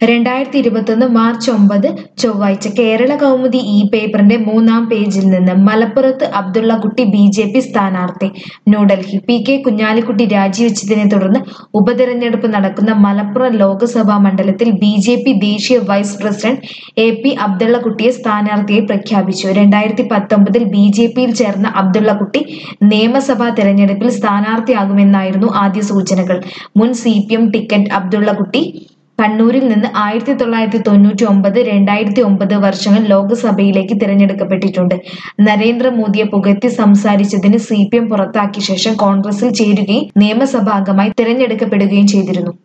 രണ്ടായിരത്തി ഇരുപത്തൊന്ന് മാർച്ച് ഒമ്പത് ചൊവ്വാഴ്ച കേരള കൗമുദി ഈ പേപ്പറിന്റെ മൂന്നാം പേജിൽ നിന്ന് മലപ്പുറത്ത് അബ്ദുള്ളക്കുട്ടി ബി ജെ പി സ്ഥാനാർത്ഥി ന്യൂഡൽഹി പി കെ കുഞ്ഞാലിക്കുട്ടി രാജിവെച്ചതിനെ തുടർന്ന് ഉപതെരഞ്ഞെടുപ്പ് നടക്കുന്ന മലപ്പുറം ലോക്സഭാ മണ്ഡലത്തിൽ ബി ജെ പി ദേശീയ വൈസ് പ്രസിഡന്റ് എ പി അബ്ദുള്ളക്കുട്ടിയെ സ്ഥാനാർത്ഥിയായി പ്രഖ്യാപിച്ചു രണ്ടായിരത്തി പത്തൊമ്പതിൽ ബി ജെ പിയിൽ ചേർന്ന അബ്ദുള്ളക്കുട്ടി നിയമസഭാ തെരഞ്ഞെടുപ്പിൽ സ്ഥാനാർത്ഥിയാകുമെന്നായിരുന്നു ആദ്യ സൂചനകൾ മുൻ C P M ticket Abdullakutty കണ്ണൂരിൽ നിന്ന് ആയിരത്തി തൊള്ളായിരത്തി തൊണ്ണൂറ്റി ഒമ്പത് രണ്ടായിരത്തി ഒമ്പത് വർഷങ്ങൾ ലോക്സഭയിലേക്ക് തിരഞ്ഞെടുക്കപ്പെട്ടിട്ടുണ്ട് നരേന്ദ്രമോദിയെ പുകഴ്ത്തി സംസാരിച്ചതിന് സി പി എം പുറത്താക്കിയ ശേഷം കോൺഗ്രസിൽ ചേരുകയും നിയമസഭാ അംഗമായി തിരഞ്ഞെടുക്കപ്പെടുകയും ചെയ്തിരുന്നു